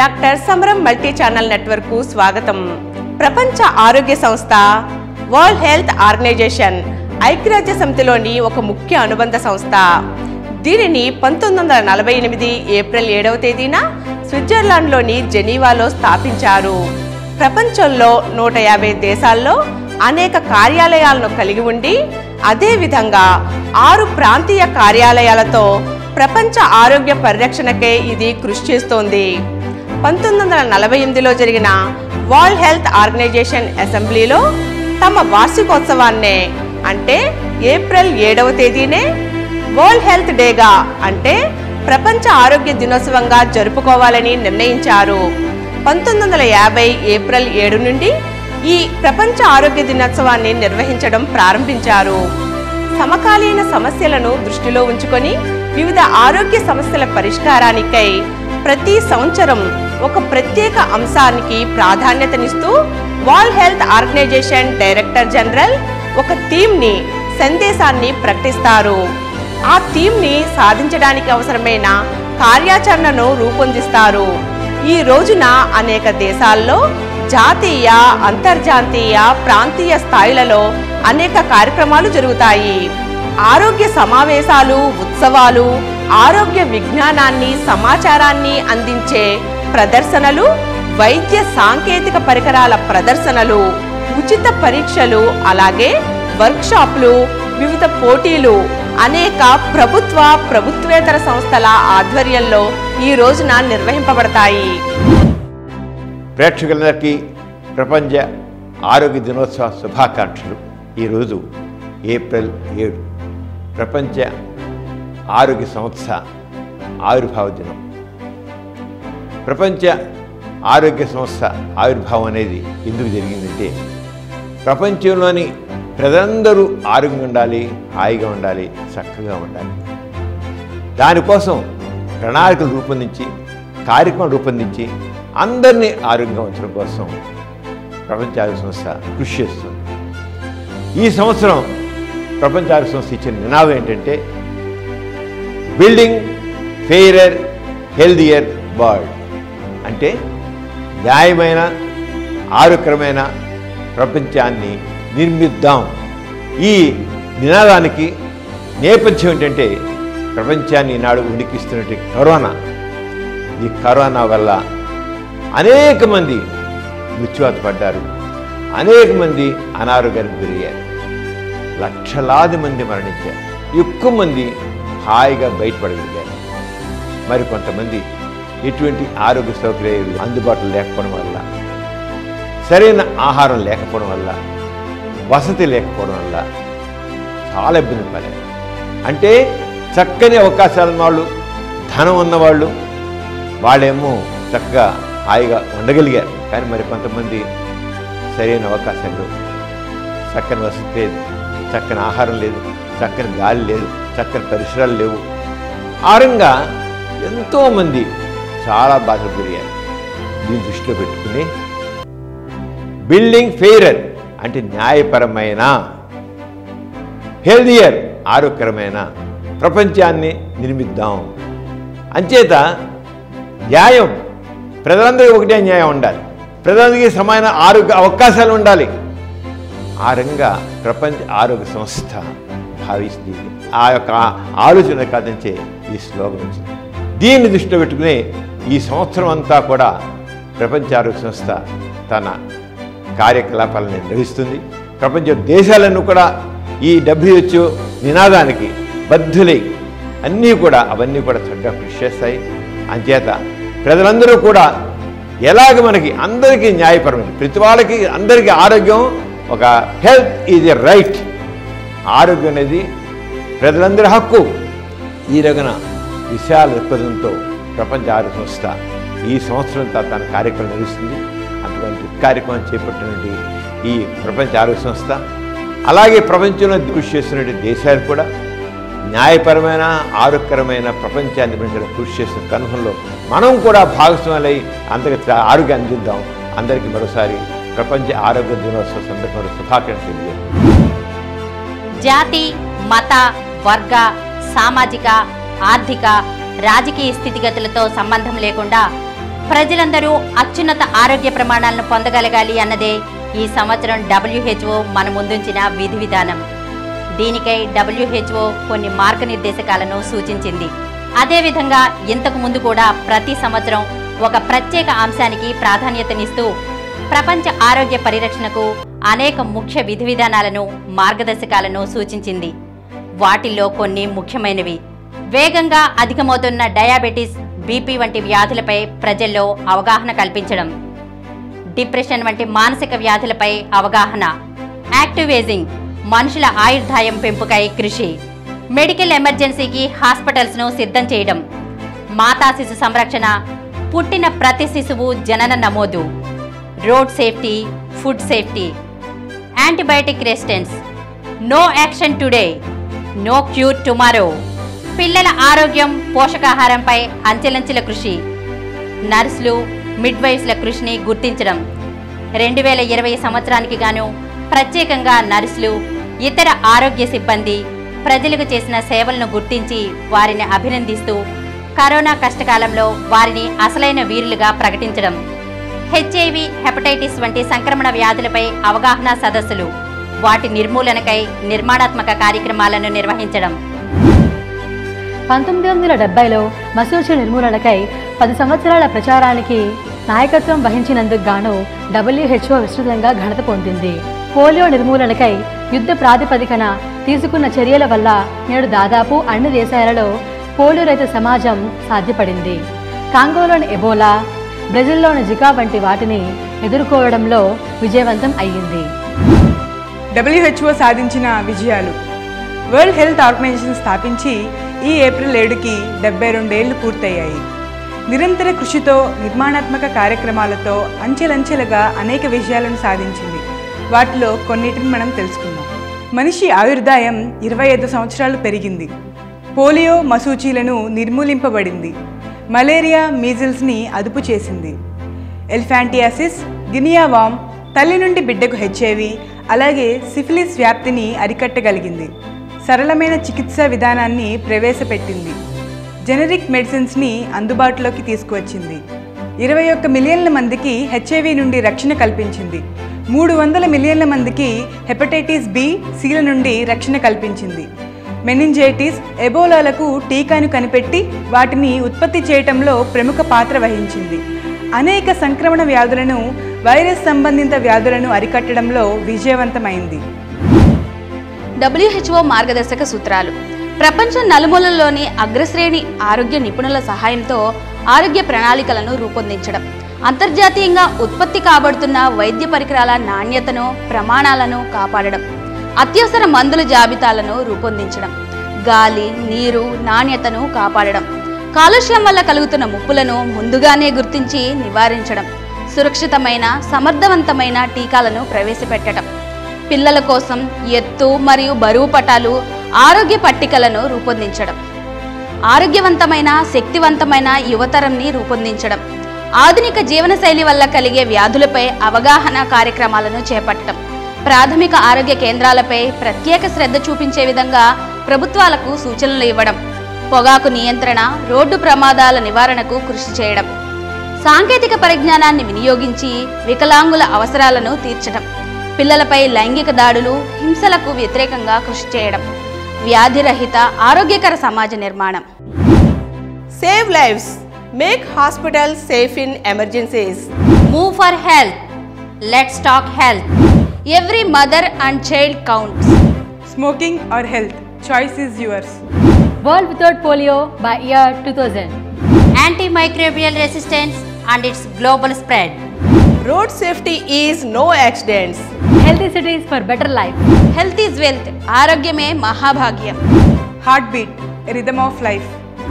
Doctor సమరం multi channel network కు స్వాగతం ప్రపంచ ఆరోగ్య సంస్థ వరల్డ్ హెల్త్ ఆర్గనైజేషన్ ఐక్యరాజ్య సమితిలోని ఒక ముఖ్య అనుబంధ సంస్థ దీనిని పంతొమ్మిది వందల నలభై ఎనిమిది ఏప్రిల్ ఏడవ తేదీన స్విట్జర్లాండ్లోని జెనీవాలో స్థాపించారు ప్రపంచంలో నూట యాభై దేశాల్లో అనేక కార్యాలయాలను కలిగి ఉండి అదేవిధంగా ఆరు ప్రాంతీయ కార్యాలయాలతో ప్రపంచ ఆరోగ్య పరిరక్షణకే ఇది కృషి చేస్తోంది పంతొమ్మిది వందల నలభై ఎనిమిదిలో జరిగిన వరల్డ్ హెల్త్ ఆర్గనైజేషన్ అసెంబ్లీలో తమ వార్షికోత్సవాన్నే అంటే ఏప్రిల్ ఏడవ తేదీనే వరల్డ్ హెల్త్ డేగా అంటే ప్రపంచ ఆరోగ్య దినోత్సవంగా జరుపుకోవాలని నిర్ణయించారు పంతొమ్మిది వందల యాభై ఏప్రిల్ ఏడు నుండి ఈ ప్రపంచ ఆరోగ్య దినోత్సవాన్ని నిర్వహించడం ప్రారంభించారు సమకాలీన సమస్యలను దృష్టిలో ఉంచుకొని వివిధ ఆరోగ్య సమస్యల పరిష్కారానికై ప్రతి సంవత్సరం ఒక ప్రత్యేక అంశానికి ప్రాధాన్యతనిస్తూ World Health Organization director general ఒక థీమ్ని సందేశాన్ని ప్రకటిస్తారు ఆ థీమ్ని సాధించడానికి అవసరమైన కార్యాచరణను రూపొందిస్తారు ఈ రోజున అనేక దేశాల్లో జాతీయ అంతర్జాతీయ ప్రాంతీయ స్థాయిలలో అనేక కార్యక్రమాలు జరుగుతాయి ఆరోగ్య సమావేశాలు ఉత్సవాలు ఆరోగ్య విజ్ఞానాన్ని సమాచారాన్ని అందించే ప్రదర్శనలు వైద్య సాంకేతిక పరికరాల ప్రదర్శనలు ఉచిత పరీక్షలు అలాగే వర్క్షాప్లు వివిధ పోటీలు అనేక ప్రభుత్వ ప్రభుత్వేతర సంస్థల ఆధ్వర్యంలో ఈ రోజున నిర్వహింపబడతాయి ప్రేక్షకులందరికీ ప్రపంచ ఆరోగ్య దినోత్సవ శుభాకాంక్షలు ఈరోజు ఏప్రిల్ ఏడు ప్రపంచ ఆరోగ్య సంస్థ ఆవిర్భావ దినం ప్రపంచ ఆరోగ్య సంస్థ ఆవిర్భావం అనేది ఎందుకు జరిగిందంటే ప్రపంచంలోని ప్రజలందరూ ఆరోగ్యంగా ఉండాలి హాయిగా ఉండాలి చక్కగా ఉండాలి దానికోసం ప్రణాళికలు రూపొందించి కార్యక్రమం రూపొందించి అందరినీ ఆరోగ్యంగా ఉంచడం కోసం ప్రపంచ ఆరోగ్య సంస్థ కృషి చేస్తుంది ఈ సంవత్సరం ప్రపంచ ఆరోగ్య సంస్థ ఇచ్చిన నినాదం ఏంటంటే బిల్డింగ్ ఫెయిరర్ హెల్దియర్ వరల్డ్ అంటే న్యాయమైన ఆరోగ్యకరమైన ప్రపంచాన్ని నిర్మిద్దాం ఈ నినాదానికి నేపథ్యం ఏంటంటే ప్రపంచాన్ని ఈనాడు ఉడికిస్తున్నట్టు కరోనా ఈ కరోనా వల్ల అనేక మంది మృత్యువాత పడ్డారు అనేక మంది అనారోగ్యానికి గురయ్యారు లక్షలాది మంది మరణించారు ఎక్కువ మంది హాయిగా బయటపడగలిగారు మరి కొంతమంది ఎటువంటి ఆరోగ్య సౌకర్యాలు అందుబాటులో లేకపోవడం వల్ల సరైన ఆహారం లేకపోవడం వల్ల వసతి లేకపోవడం వల్ల చాలా ఇబ్బంది పడారు అంటే చక్కని అవకాశాలు ఉన్నవాళ్ళు ధనం ఉన్నవాళ్ళు వాళ్ళేమో చక్కగా హాయిగా ఉండగలిగారు కానీ మరి కొంతమంది సరైన అవకాశం లేవు చక్కని వసతి లేదు చక్కని ఆహారం లేదు చక్కని గాలి లేదు చక్కని పరిసరాలు లేవు ఆరంగా ఎంతోమంది చాలా బాధలు గురయ్యారు దీన్ని దృష్టిలో పెట్టుకుని బిల్డింగ్ ఫెయిరర్ అంటే న్యాయపరమైన హెల్దియర్ ఆరోగ్యకరమైన ప్రపంచాన్ని నిర్మిద్దాం అంచేత న్యాయం ప్రజలందరికీ ఒకటే న్యాయం ఉండాలి ప్రజలందరికీ సమాన ఆరోగ్య అవకాశాలు ఉండాలి ఆ రంగా ప్రపంచ ఆరోగ్య సంస్థ భావిస్తుంది ఆ యొక్క ఆలోచన కాదంచే ఈ శ్లోకం వచ్చింది దీన్ని దృష్టిలో పెట్టుకుని ఈ సంవత్సరం అంతా కూడా ప్రపంచ ఆరోగ్య సంస్థ తన కార్యకలాపాలను నిర్వహిస్తుంది ప్రపంచ దేశాలను కూడా ఈ డబ్ల్యూహెచ్ఓ నినాదానికి బద్ధులై అన్నీ కూడా అవన్నీ కూడా చక్కగా కృషి చేస్తాయి అంచేత ప్రజలందరూ కూడా ఎలాగ మనకి అందరికీ న్యాయపరమైన ప్రతి వాళ్ళకి అందరికీ ఆరోగ్యం ఒక హెల్త్ ఈజ్ ఎ రైట్ ఆరోగ్యం అనేది ప్రజలందరి హక్కు ఈ రకన విశాల దృక్పథంతో ప్రపంచ ఆరోగ్య సంస్థ ఈ సంవత్సరం తన కార్యక్రమం నిర్వహిస్తుంది అటువంటి కార్యక్రమం చేపట్టినటువంటి ఈ ప్రపంచ ఆరోగ్య సంస్థ అలాగే ప్రపంచంలో కృషి చేస్తున్నటువంటి దేశాలు కూడా న్యాయపరమైన ఆరోగ్యకరమైన ప్రపంచాన్ని నిర్మించడం కృషి చేస్తున్న కనుహంలో మనం కూడా భాగస్వాములై అందరికి ఆరోగ్యాన్ని అందిద్దాం అందరికీ మరోసారి ప్రపంచ ఆరోగ్య దినోత్సవ సందర్భంలో శుభాకాంక్షలు తెలియజేస్తున్నాను. జాతి మత వర్గ సామాజిక ఆర్థిక రాజకీయ స్థితిగతులతో సంబంధం లేకుండా ప్రజలందరూ అత్యున్నత ఆరోగ్య ప్రమాణాలను పొందగలగాలి అన్నదే ఈ సంవత్సరం డబ్ల్యూహెచ్ఓ మన ముందుంచిన విధి విధానం దీనికై డబ్ల్యూహెచ్ఓ కొన్ని మార్గనిర్దేశకాలను సూచించింది అదేవిధంగా ఇంతకు ముందు కూడా ప్రతి సంవత్సరం ఒక ప్రత్యేక అంశానికి ప్రాధాన్యతనిస్తూ ప్రపంచ ఆరోగ్య పరిరక్షణకు అనేక ముఖ్య విధి విధానాలను మార్గదర్శకాలను సూచించింది వాటిల్లో కొన్ని ముఖ్యమైనవి వేగంగా అధికమవుతున్న డయాబెటీస్ బీపీ వంటి వ్యాధులపై ప్రజల్లో అవగాహన కల్పించడం డిప్రెషన్ వంటి మానసిక వ్యాధులపై అవగాహన యాక్టివ్ ఏజింగ్ మనుషుల ఆయుర్దాయం పెంపుకై కృషి మెడికల్ ఎమర్జెన్సీకి హాస్పిటల్స్ ను సిద్ధం చేయడం మాతా శిశు సంరక్షణ పుట్టిన ప్రతి శిశువు జనన నమోదు road safety food safety antibiotic resistance no action today no cure tomorrow పిల్లల ఆరోగ్యం పోషకాహారంపై అంచెలంచెల కృషి నర్సులు మిడ్వైఫ్ల కృషిని గుర్తించడం రెండు వేల ఇరవై సంవత్సరానికి గాను ప్రత్యేకంగా నర్సులు ఇతర ఆరోగ్య సిబ్బంది ప్రజలకు చేసిన సేవలను గుర్తించి వారిని అభినందిస్తూ కరోనా కష్టకాలంలో వారిని అసలైన వీరులుగా ప్రకటించడం హెచ్ఐవి హెపటైటిస్ వంటి సంక్రమణ వ్యాధులపై అవగాహన సదస్సులు వాటి నిర్మూలనకై నిర్మాణాత్మక కార్యక్రమాలను నిర్వహించడం పంతొమ్మిది వందల డెబ్బైలో మసూచి నిర్మూలనకై పది సంవత్సరాల ప్రచారానికి నాయకత్వం వహించినందుకు గాను డబ్ల్యూహెచ్ఓ విస్తృతంగా ఘనత పొందింది పోలియో నిర్మూలనకై యుద్ధ ప్రాతిపదికన తీసుకున్న చర్యల వల్ల నేడు దాదాపు అన్ని దేశాలలో పోలియో రహిత సమాజం సాధ్యపడింది కాంగోలోని ఎబోలా బ్రెజిల్లోని జికా వంటి వాటిని ఎదుర్కోవడంలో విజయవంతం అయ్యింది డబ్ల్యూహెచ్ఓ సాధించిన విజయాలు వరల్డ్ హెల్త్ ఆర్గనైజేషన్ స్థాపించి ఈ ఏప్రిల్ ఏడుకి డెబ్బై రెండేళ్లు పూర్తయ్యాయి నిరంతర కృషితో నిర్మాణాత్మక కార్యక్రమాలతో అంచెలంచెలుగా అనేక విజయాలను సాధించింది వాటిలో కొన్నిటిని మనం తెలుసుకుందాం మనిషి ఆయుర్దాయం ఇరవై ఐదు సంవత్సరాలు పెరిగింది పోలియో మసూచీలను నిర్మూలింపబడింది మలేరియా మీజిల్స్ని అదుపు చేసింది ఎల్ఫాంటియాసిస్ గినియా వామ్ తల్లి నుండి బిడ్డకు హెచ్ఐవి అలాగే సిఫిలిస్ వ్యాప్తిని అరికట్టగలిగింది సరళమైన చికిత్సా విధానాన్ని ప్రవేశపెట్టింది జెనరిక్ మెడిసిన్స్ని అందుబాటులోకి తీసుకువచ్చింది ఇరవై ఒక్క మిలియన్ల మందికి హెచ్ఐవి నుండి రక్షణ కల్పించింది మూడు వందల మిలియన్ల మందికి హెపటైటిస్ బి సిల నుండి రక్షణ కల్పించింది మెనింజైటిస్ ఎబోలాలకు టీకాను కనిపెట్టి వాటిని ఉత్పత్తి చేయటంలో ప్రముఖ పాత్ర వహించింది అనేక సంక్రమణ వ్యాధులను వైరస్ సంబంధిత వ్యాధులను అరికట్టడంలో విజయవంతమైంది డబ్ల్యూహెచ్ఓ మార్గదర్శక సూత్రాలు ప్రపంచం నలుమూలల్లోని అగ్రశ్రేణి ఆరోగ్య నిపుణుల సహాయంతో ఆరోగ్య ప్రణాళికలను రూపొందించడం అంతర్జాతీయంగా ఉత్పత్తి కాబడుతున్న వైద్య పరికరాల నాణ్యతను ప్రమాణాలను కాపాడడం అత్యవసర మందుల జాబితాలను రూపొందించడం గాలి నీరు నాణ్యతను కాపాడడం కాలుష్యం వల్ల కలుగుతున్న ముప్పులను ముందుగానే గుర్తించి నివారించడం సురక్షితమైన సమర్థవంతమైన టీకాలను ప్రవేశపెట్టడం పిల్లల కోసం ఎత్తు మరియు బరువు పటాలు ఆరోగ్య పట్టికలను రూపొందించడం ఆరోగ్యవంతమైన శక్తివంతమైన యువతరంని రూపొందించడం ఆధునిక జీవనశైలి వల్ల కలిగే వ్యాధులపై అవగాహన కార్యక్రమాలను చేపట్టడం ప్రాథమిక ఆరోగ్య కేంద్రాలపై ప్రత్యేక శ్రద్ధ చూపించే విధంగా ప్రభుత్వాలకు సూచనలు ఇవ్వడం పొగాకు నియంత్రణ రోడ్డు ప్రమాదాల నివారణకు కృషి చేయడం సాంకేతిక పరిజ్ఞానాన్ని వినియోగించి వికలాంగుల అవసరాలను తీర్చడం పిల్లలపై లైంగిక దాడులు హింసలకు వ్యతిరేకంగా కృషి చేయడం వ్యాధిరహిత ఆరోగ్యకర సమాజ నిర్మాణం save lives make hospital safe in emergencies move for health let's talk health every mother and child counts smoking or health choice is yours world without polio by year two thousand antimicrobial resistance and its global spread road safety is no accidents healthy cities for better life health is wealth ఆరోగ్యమే మహాభాగ్యం heart beat rhythm of life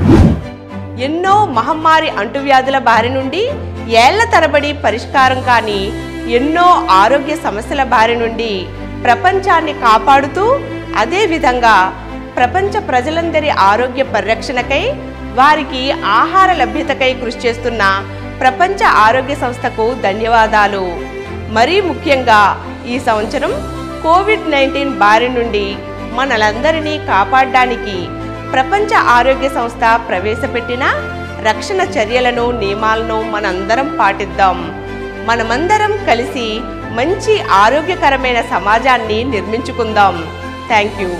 ఎన్నో మహమ్మారి అంటువ్యాధుల బారి నుండి ఏళ్ల తరబడి పరిష్కారం కాని ఎన్నో ఆరోగ్య సమస్యల బారి నుండి ప్రపంచాన్ని కాపాడుతూ అదేవిధంగా ప్రపంచ ప్రజలందరి ఆరోగ్య పరిరక్షణకై వారికి ఆహార లభ్యతకై కృషి చేస్తున్న ప్రపంచ ఆరోగ్య సంస్థకు ధన్యవాదాలు మరీ ముఖ్యంగా ఈ సంవత్సరం కోవిడ్ నైన్టీన్ బారి నుండి మనలందరినీ కాపాడడానికి ప్రపంచ ఆరోగ్య సంస్థ ప్రవేశపెట్టిన రక్షణ చర్యలను నియమాలను మనందరం పాటిద్దాం మనమందరం కలిసి మంచి ఆరోగ్యకరమైన సమాజాన్ని నిర్మించుకుందాం thank you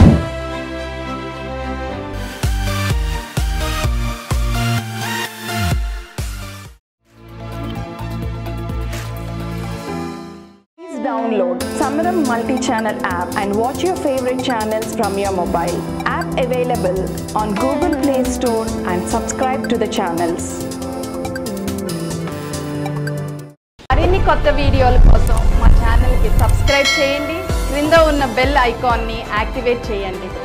Please download Samaram multi-channel app and watch your favorite channels from your mobile. App available on Google Play Store and subscribe to the channels. మరిన్ని కొత్త వీడియోల కోసం మా ఛానల్కి సబ్స్క్రైబ్ చేయండి క్రింద ఉన్న బెల్ ఐకాన్ని యాక్టివేట్ చేయండి